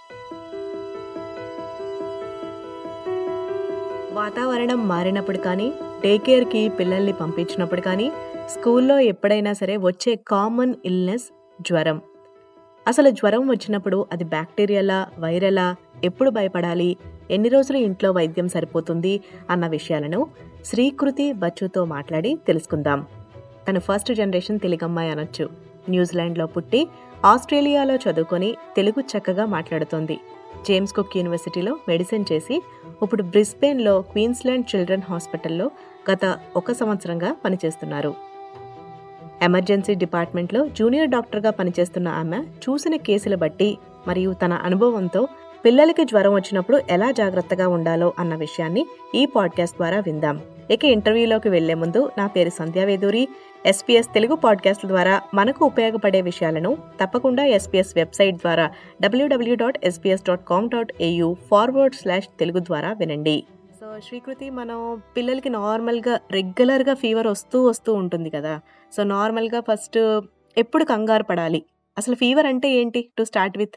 వాతావరణం మారినప్పుడు కానీ, డే కేర్‌కి పిల్లల్ని పంపించినప్పుడు కానీ, స్కూల్లో ఎప్పుడైనా సరే వచ్చే కామన్ ఇల్‌నెస్ జ్వరం. అసలు జ్వరం వచ్చినప్పుడు అది బ్యాక్టీరియలా? వైరలా? ఎప్పుడు భయపడాలి? ఎన్ని రోజులు ఇంట్లో వైద్యం సరిపోతుంది? అన్న విషయాలను శ్రీకృతి బచ్చుతో మాట్లాడి తెలుసుకుందాం. తను ఫస్ట్ జనరేషన్ తెలుగమ్మాయి అనొచ్చు. న్యూజిలాండ్‌లో పుట్టి, ఆస్ట్రేలియాలో చదువుకొని తెలుగు చక్కగా మాట్లాడుతోంది. జేమ్స్ కుక్ యూనివర్సిటీలో మెడిసిన్ చేసి, ఇప్పుడు బ్రిస్బేన్‌లో క్వీన్స్‌లాండ్ చిల్డ్రన్ హాస్పిటల్‌లో గత ఒక సంవత్సరంగా పనిచేస్తున్నారు. ఎమర్జెన్సీ డిపార్ట్మెంట్‌లో జూనియర్ డాక్టర్‌గా పనిచేస్తున్న ఆమె చూసిన కేసులు బట్టి మరియు తన అనుభవంతో పిల్లలకి జ్వరం వచ్చినప్పుడు ఎలా జాగ్రత్తగా ఉండాలో అన్న విషయాన్ని ఈ పాడ్కాస్ట్ ద్వారా విందాం. ఇక ఇంటర్వ్యూలోకి వెళ్లే ముందు నా పేరు సంధ్యావేదూరి. ఎస్పీఎస్ తెలుగు పాడ్కాస్ట్ల ద్వారా మనకు ఉపయోగపడే విషయాలను తప్పకుండా ఎస్పీఎస్ వెబ్సైట్ ద్వారా www.sbs.com.au ఫార్వర్డ్ స్లాష్ తెలుగు ద్వారా వినండి. సో శ్రీకృతి మనం పిల్లలకి నార్మల్‌గా రెగ్యులర్‌గా ఫీవర్ వస్తూ వస్తూ ఉంటుంది కదా! సో నార్మల్‌గా ఫస్ట్ ఎప్పుడు కంగారు పడాలి? అసలు ఫీవర్ అంటే ఏంటి? To start with.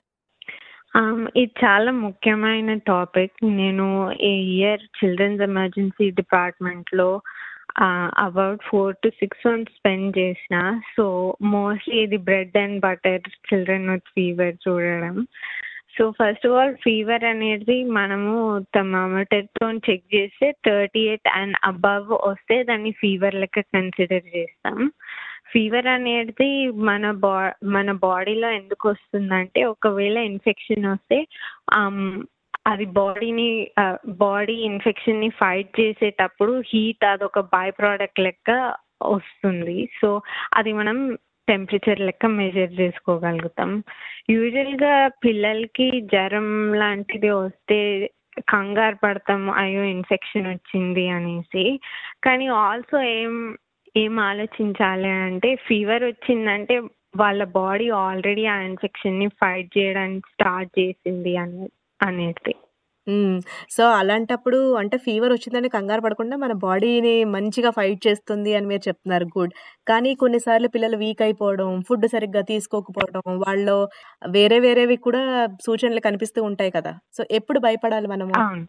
ఆహ్, ఇది చాలా ముఖ్యమైన టాపిక్. నేను ఈ ఇయర్ చిల్డ్రన్స్ ఎమర్జెన్సీ డిపార్ట్మెంట్‌లో ఆహ్, అబౌట్ 4-6 మంత్స్ స్పెండ్ చేసిన. సో, మోస్ట్‌లీ ఇది bread and butter children with fever చూడడం. So, first of all fever అనేది మనము థర్మామీటర్‌తోని చెక్ చేస్తే 38 అండ్ అబవ్ వస్తే దాన్ని ఫీవర్ లెక్క కన్సిడర్ చేస్తాం. ఫీవర్ అనేది మన బా మన బాడీలో ఎందుకొస్తుందంటే ఒకవేళ ఇన్ఫెక్షన్ వస్తే ఆహ్, అది బాడీని ఆహ్, బాడీ ఇన్ఫెక్షన్‌ని ఫైట్ చేసేటప్పుడు హీట్ అదొక బై ప్రొడక్ట్ లెక్క వస్తుంది. సో, అది మనం టెంపరేచర్ లెక్క మెజర్ చేసుకోగలుగుతాం. యూజువల్‌గా పిల్లలకి జ్వరం లాంటిది వస్తే కంగారు పడతాం. అయ్యో! ఇన్ఫెక్షన్ వచ్చింది అనేసి. కానీ ఆల్సో ఏం ఏం ఆలోచించాలి అంటే ఫీవర్ వచ్చిందంటే వాళ్ళ బాడీ ఆల్రెడీ ఆ ఇన్ఫెక్షన్‌ని ఫైట్ చేయడానికి స్టార్ట్ చేసింది అని అనేది. హ్మ్. సో, అలాంటప్పుడు అంటే ఫీవర్ వచ్చిందని కంగారు పడకుండా మన బాడీని మంచిగా ఫైట్ చేస్తుంది అని మీరు చెప్తున్నారు. గుడ్. కానీ కొన్నిసార్లు పిల్లలు వీక్ అయిపోవడం, ఫుడ్ సరిగ్గా తీసుకోకపోవడం, వాళ్ళలో వేరే వేరేవి కూడా సూచనలు కనిపిస్తూ ఉంటాయి కదా! సో, ఎప్పుడు భయపడాలి మనము? అవును.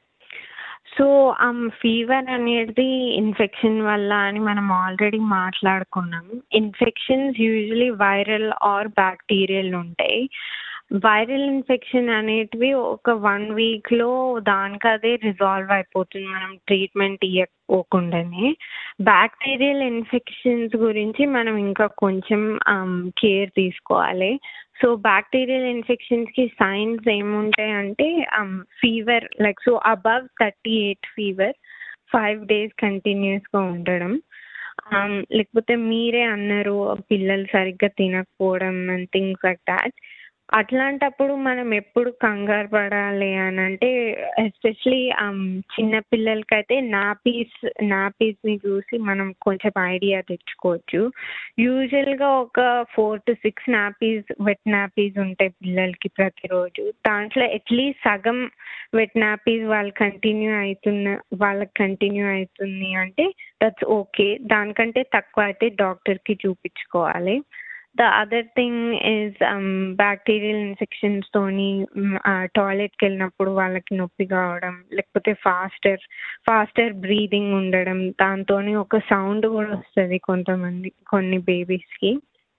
సో, ఆహ్, ఫీవర్ అనేది ఇన్ఫెక్షన్ వల్ల అని మనం ఆల్రెడీ మాట్లాడుకున్నాం. Infections usually viral or bacterial ఉంటాయి. వైరల్ ఇన్ఫెక్షన్ అనేటివి ఒక 1 వీక్‌లో దానికదే రిజాల్వ్ అయిపోతుంది. మనం ట్రీట్మెంట్ ఇయ్యకోకుండానే. బ్యాక్టీరియల్ ఇన్ఫెక్షన్స్ గురించి మనం ఇంకా కొంచెం ఆహ్, కేర్ తీసుకోవాలి. సో, బ్యాక్టీరియల్ ఇన్ఫెక్షన్స్‌కి సైన్స్ ఏముంటాయంటే ah, fever like so above 38 fever 5 days కంటిన్యూయస్‌గా ఉండడం. ఆహ్, లేకపోతే మీరే అన్నారు పిల్లలు సరిగ్గా తినకపోవడం అండ్ థింగ్స్ లైక్ థాట్. అట్లాంటప్పుడు మనం ఎప్పుడు కంగారు పడాలి అనంటే ఎస్పెషల్లీ ఆహ్, చిన్న పిల్లలకైతే నాపీస్ నాపీస్‌ని చూసి మనం కొంచెం ఐడియా తెచ్చుకోవచ్చు. యూజువల్‌గా ఒక 4-6 నాపీస్ వెట్ నాపీస్ ఉంటాయి పిల్లలకి ప్రతిరోజు. దాంట్లో అట్‌లీస్ట్ సగం వెట్ నాపీస్ వాళ్ళు కంటిన్యూ అయితున్న వాళ్ళకి కంటిన్యూ అయితుంది అంటే దట్స్ ఓకే. దానికంటే తక్కువ అయితే డాక్టర్‌కి చూపించుకోవాలి. The other thing is ah, bacterial ఇన్ఫెక్షన్స్‌తోని హ్మ్, ఆహ్, టాయిలెట్‌కెళ్ళినప్పుడు వాళ్ళకి నొప్పి కావడం, లేకపోతే ఫాస్టర్ ఫాస్టర్ బ్రీతింగ్ ఉండడం, దాంతోని ఒక సౌండ్ కూడా వస్తది కొంతమంది కొన్ని బేబీస్‌కి.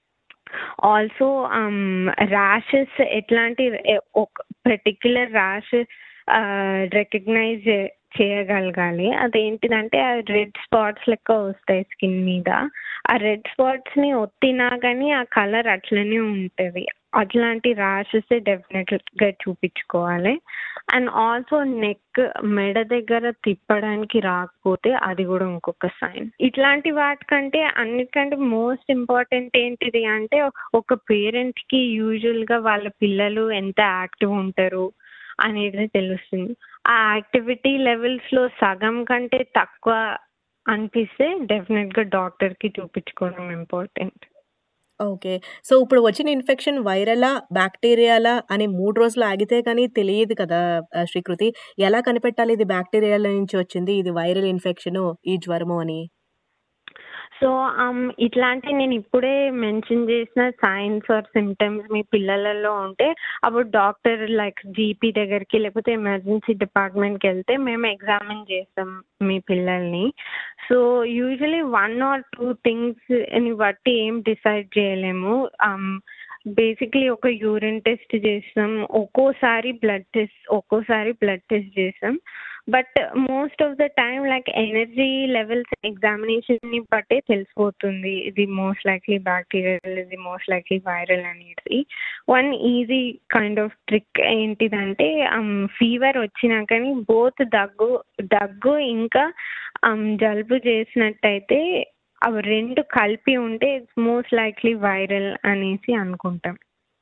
ఆల్సో ఆహ్, ర్యాషెస్ ఎట్లాంటి ఎ ఒక పర్టిక్యులర్ ర్యాష్ ఆహ్, రికగ్నైజ్ చే చేయగలగాలి. అదేంటిదంటే ఆ రెడ్ స్పాట్స్ లెక్క వస్తాయి స్కిన్ మీద. ఆ రెడ్ స్పాట్స్‌ని ఒత్తినా గానీ ఆ కలర్ అట్లనే ఉంటది. అట్లాంటి ర్యాషెస్ డెఫినెట్‌గా చూపించుకోవాలి. అండ్ ఆల్సో నెక్ మెడ దగ్గర తిప్పడానికి రాకపోతే అది కూడా ఇంకొక సైన్. ఇట్లాంటి వాటికంటే అన్నిటికంటే మోస్ట్ ఇంపార్టెంట్ ఏంటిది అంటే ఒక పేరెంట్‌కి యూజువల్‌గా వాళ్ళ పిల్లలు ఎంత యాక్టివ్ ఉంటారు అనేది తెలుస్తుంది. ఆ యాక్టివిటీ లెవెల్స్‌లో సగం కంటే తక్కువ అనిపిస్తే డెఫినెట్‌గా డాక్టర్‌కి చూపించుకోవడం ఇంపార్టెంట్. ఓకే. సో, ఇప్పుడు వచ్చిన ఇన్ఫెక్షన్ వైరలా? బ్యాక్టీరియాలా? అని 3 రోజులు ఆగితే కానీ తెలియదు కదా! ఆహ్, శ్రీకృతి. ఎలా కనిపెట్టాలి ఇది బ్యాక్టీరియాల నుంచి వచ్చింది, ఇది వైరల్ ఇన్ఫెక్షను, ఈ జ్వరము అని? సో ఆమ్, ఇట్లాంటి నేను ఇప్పుడే మెన్షన్ చేసిన సైన్స్ ఆర్ సిమ్టమ్స్ మీ పిల్లలలో ఉంటే అప్పుడు డాక్టర్ లైక్ జీపీ దగ్గరికి లేకపోతే ఎమర్జెన్సీ డిపార్ట్మెంట్కి వెళ్తే మేము ఎగ్జామిన్ చేస్తాం మీ పిల్లల్ని so usually one or two things ని బట్టి ఏం డిసైడ్ చేయలేము బేసిక్లీ ఒక యూరిన్ టెస్ట్ చేస్తాం ఒక్కోసారి బ్లడ్ టెస్ట్ ఒక్కోసారి బ్లడ్ టెస్ట్ చేస్తాం but most of the time like energy levels ఎగ్జామినేషన్ని బట్టే తెలిసిపోతుంది ఇది మోస్ట్ లైక్లీ బ్యాక్టీరియల్ ఇది మోస్ట్ లైక్లీ వైరల్ అనేది one easy kind of trick ఏంటిదంటే ఫీవర్ వచ్చినా కానీ బోత్ దగ్గు దగ్గు ఇంకా um, జలుబు చేసినట్టయితే అవి రెండు కలిపి ఉంటే ఇట్స్ మోస్ట్ లైక్లీ వైరల్ అనేసి అనుకుంటాం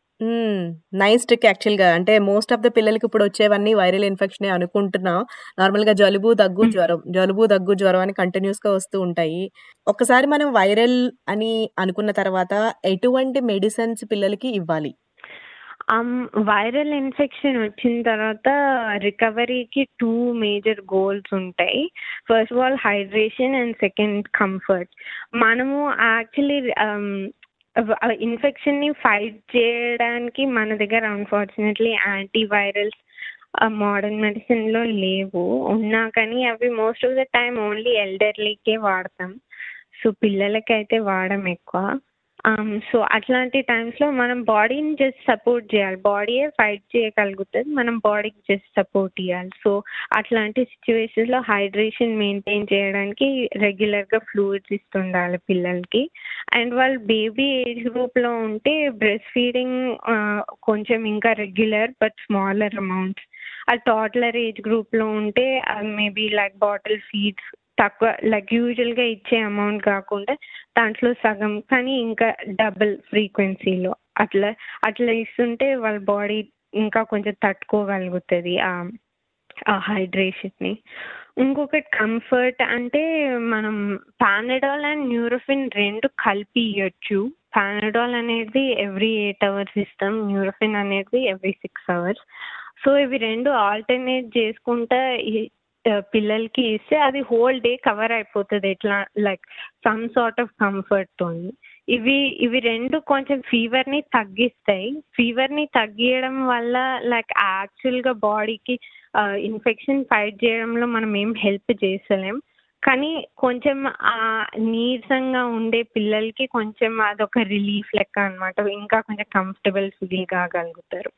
నైస్ ట్రిక్ యాక్చువల్గా అంటే మోస్ట్ ఆఫ్ ద పిల్లలకి ఇప్పుడు వచ్చేవన్నీ వైరల్ ఇన్ఫెక్షన్ అనుకుంటున్నా నార్మల్గా జలుబు దగ్గు Hmm. జ్వరం జలుబు దగ్గు జ్వరం అని కంటిన్యూస్ గా వస్తూ ఉంటాయి ఒక్కసారి మనం వైరల్ అని అనుకున్న తర్వాత ఎటువంటి మెడిసిన్స్ పిల్లలకి ఇవ్వాలి వైరల్ ఇన్ఫెక్షన్ వచ్చిన తర్వాత రికవరీకి టూ మేజర్ గోల్స్ ఉంటాయి first of all hydration and second comfort మనము యాక్చువల్లీ ఇన్ఫెక్షన్ని ఫైట్ చేయడానికి మన దగ్గర అన్ఫార్చునేట్లీ యాంటీవైరల్స్ మోడర్న్ మెడిసిన్లో లేవు ఉన్నా కానీ అవి most of the time only ఎల్డర్లీకే వాడతాం సో పిల్లలకైతే వాడడం ఎక్కువ సో అట్లాంటి టైమ్స్లో మనం బాడీని జస్ట్ సపోర్ట్ చేయాలి బాడీయే ఫైట్ చేయగలుగుతుంది మనం బాడీకి జస్ట్ సపోర్ట్ ఇవ్వాలి సో అట్లాంటి సిచ్యువేషన్స్లో హైడ్రేషన్ మెయింటైన్ చేయడానికి రెగ్యులర్గా ఫ్లూయిడ్స్ ఇస్తుండాలి పిల్లలకి అండ్ వాళ్ళు బేబీ ఏజ్ గ్రూప్లో ఉంటే బ్రెస్ట్ ఫీడింగ్ కొంచెం ఇంకా రెగ్యులర్ బట్ స్మాలర్ అమౌంట్స్ ఆ టాడ్లర్ ఏజ్ గ్రూప్లో ఉంటే మేబీ లైక్ బాటిల్ ఫీడ్స్ తక్కువ లైక్ యూజువల్గా ఇచ్చే అమౌంట్ కాకుండా దాంట్లో సగం కానీ ఇంకా డబుల్ ఫ్రీక్వెన్సీలో అట్లా అట్లా ఇస్తుంటే వాళ్ళ బాడీ ఇంకా కొంచెం తట్టుకోగలుగుతుంది ఆ హైడ్రేషన్ని ఇంకొకటి కంఫర్ట్ అంటే మనం పానడాల్ అండ్ న్యూరోఫిన్ రెండు కలిపి ఇవ్వచ్చు పానడాల్ అనేది ఎవ్రీ ఎయిట్ అవర్స్ ఇస్తాం న్యూరోఫిన్ అనేది ఎవ్రీ సిక్స్ అవర్స్ సో ఇవి రెండు ఆల్టర్నేట్ చేసుకుంటా పిల్లలకి ఇస్తే అది హోల్ డే కవర్ అయిపోతుంది ఎట్లా లైక్ సమ్ సార్ట్ ఆఫ్ కంఫర్ట్తో ఇవి ఇవి రెండు కొంచెం ఫీవర్ని తగ్గిస్తాయి ఫీవర్ని తగ్గియడం వల్ల లైక్ యాక్చువల్గా బాడీకి ఇన్ఫెక్షన్ ఫైట్ చేయడంలో మనం ఏం హెల్ప్ చేస్తలేం కానీ కొంచెం నీరసంగా ఉండే పిల్లలకి కొంచెం అదొక రిలీఫ్ లెక్క అనమాట ఇంకా కొంచెం కంఫర్టబుల్ ఫీల్ కాగలుగుతారు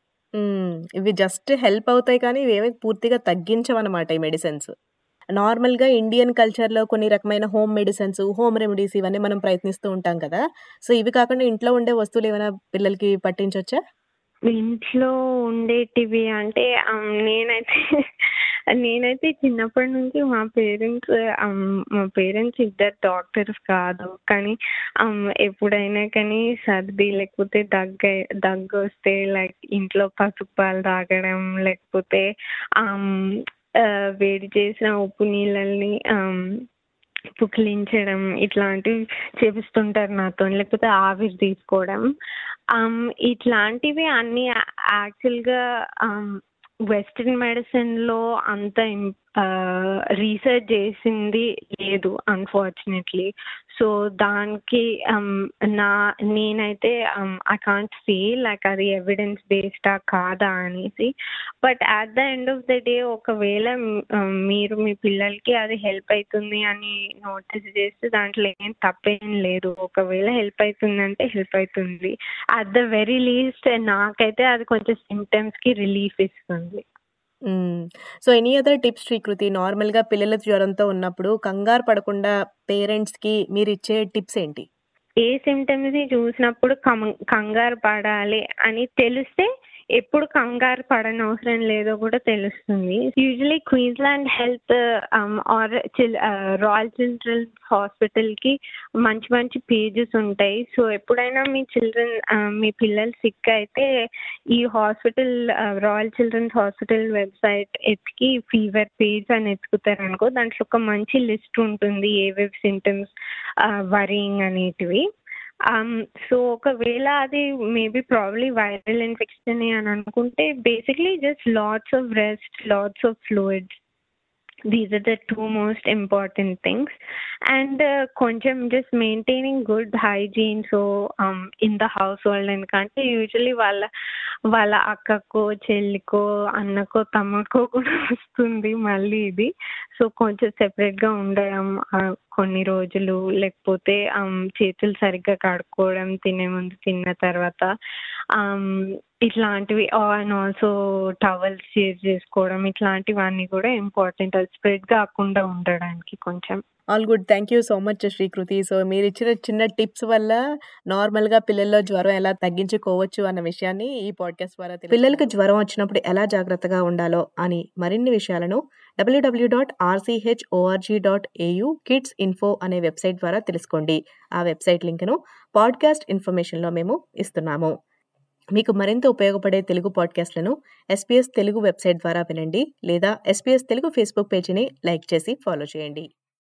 ఇవి జస్ట్ హెల్ప్ అవుతాయి కానీ ఇవేమి పూర్తిగా తగ్గించవన్నమాట ఈ మెడిసిన్స్ నార్మల్గా ఇండియన్ కల్చర్లో కొన్ని రకమైన హోమ్ మెడిసిన్స్ హోమ్ రెమెడీస్ ఇవన్నీ మనం ప్రయత్నిస్తూ ఉంటాం కదా సో ఇవి కాకుండా ఇంట్లో ఉండే వస్తువులు ఏమైనా పిల్లలకి పట్టించవచ్చా ఇంట్లో ఉండేటివి అంటే నేనైతే నేనైతే చిన్నప్పటి నుంచి మా పేరెంట్స్ మా పేరెంట్స్ ఇద్దరు డాక్టర్స్ కాదు కానీ ఎప్పుడైనా కానీ సర్ది లేకపోతే దగ్గ దగ్గు వస్తే లైక్ ఇంట్లో పసుపు పాలు తాగడం లేకపోతే వేడి చేసిన ఉప్పు నీళ్ళని పుక్కిలించడం ఇట్లాంటివి చేపిస్తుంటారు నాతో లేకపోతే ఆవిరి తీసుకోవడం ఇట్లాంటివి అన్నీ యాక్చువల్గా వెస్ట్రన్ మెడిసిన్లో అంత రీసెర్చ్ చేసింది లేదు అన్ఫార్చునేట్లీ సో దానికి నా నేనైతే ఐ కాంట్ సే లైక్ అది ఎవిడెన్స్ బేస్డా కాదా అనేసి but at the end of the day ఒకవేళ మీరు మీ పిల్లలకి అది హెల్ప్ అవుతుంది అని నోటీస్ చేస్తే దాంట్లో ఏం తప్పేం లేదు ఒకవేళ హెల్ప్ అవుతుందంటే హెల్ప్ అవుతుంది అట్ ద వెరీ లీస్ట్ నాకైతే అది కొంచెం సిమ్టమ్స్కి రిలీఫ్ ఇస్తుంది so any other tips Srikriti నార్మల్గా పిల్లల జ్వరంతో ఉన్నప్పుడు కంగారు పడకుండా పేరెంట్స్కి మీరు ఇచ్చే టిప్స్ ఏంటి ఏ సిమ్టమ్స్ని చూసినప్పుడు కంగారు పడాలి అని తెలిస్తే ఎప్పుడు కంగారు పడనవసరం లేదో కూడా తెలుస్తుంది యూజువలీ క్వీన్స్లాండ్ హెల్త్ ఆర్ చిల్ రాయల్ చిల్డ్రన్స్ హాస్పిటల్కి మంచి మంచి పేజెస్ ఉంటాయి సో ఎప్పుడైనా మీ చిల్డ్రన్ మీ పిల్లలు సిక్ అయితే ఈ hospital royal children's hospital website ఎత్తికి ఫీవర్ పేజ్ అని ఎత్తుకుతారు అనుకో దాంట్లో ఒక మంచి లిస్ట్ ఉంటుంది ఏవేవి సిమ్టమ్స్ వరింగ్ అనేటివి సో ఒకవేళ అది మేబీ ప్రాబ్లీ వైరల్ ఇన్ఫెక్షన్ అని అనుకుంటే basically just lots of rest lots of fluids these are the two most important things and కొంచెం just maintaining good hygiene so in the household ఎందుకంటే usually వాళ్ళ వాళ్ళ అక్కకో చెల్లికో అన్నకో తమ్ముడికో కూడా వస్తుంది మళ్ళీ ఇది సో కొంచెం సెపరేట్గా ఉండడం ఆ, కొన్ని రోజులు లేకపోతే um, చేతులు సరిగ్గా కడుక్కోవడం తినే ముందు తిన్న తర్వాత um, ఇట్లాంటివి అండ్ ఆల్సో టవల్స్ షేర్ చేసుకోవడం ఇట్లాంటివన్నీ కూడా ఇంపార్టెంట్ అది స్ప్రెడ్ కాకుండా ఉండడానికి కొంచెం all good thank you so much Srikriti so మీరు ఇచ్చిన చిన్న టిప్స్ వల్ల నార్మల్గా పిల్లల్లో జ్వరం ఎలా తగ్గించుకోవచ్చు అన్న విషయాన్ని ఈ పాడ్కాస్ట్ ద్వారా తెలుసుకున్నాం. పిల్లలకు జ్వరం వచ్చినప్పుడు ఎలా జాగ్రత్తగా ఉండాలో అని మరిన్ని విషయాలను W W dot R C H O R G dot A U kids info అనే వెబ్సైట్ ద్వారా తెలుసుకోండి ఆ వెబ్సైట్ లింక్ను పాడ్కాస్ట్ ఇన్ఫర్మేషన్లో మేము ఇస్తున్నాము మీకు మరింత ఉపయోగపడే తెలుగు పాడ్కాస్ట్లను ఎస్పీఎస్ తెలుగు వెబ్సైట్ ద్వారా వినండి లేదా ఎస్పీఎస్ తెలుగు ఫేస్బుక్ పేజీని లైక్ చేసి ఫాలో చేయండి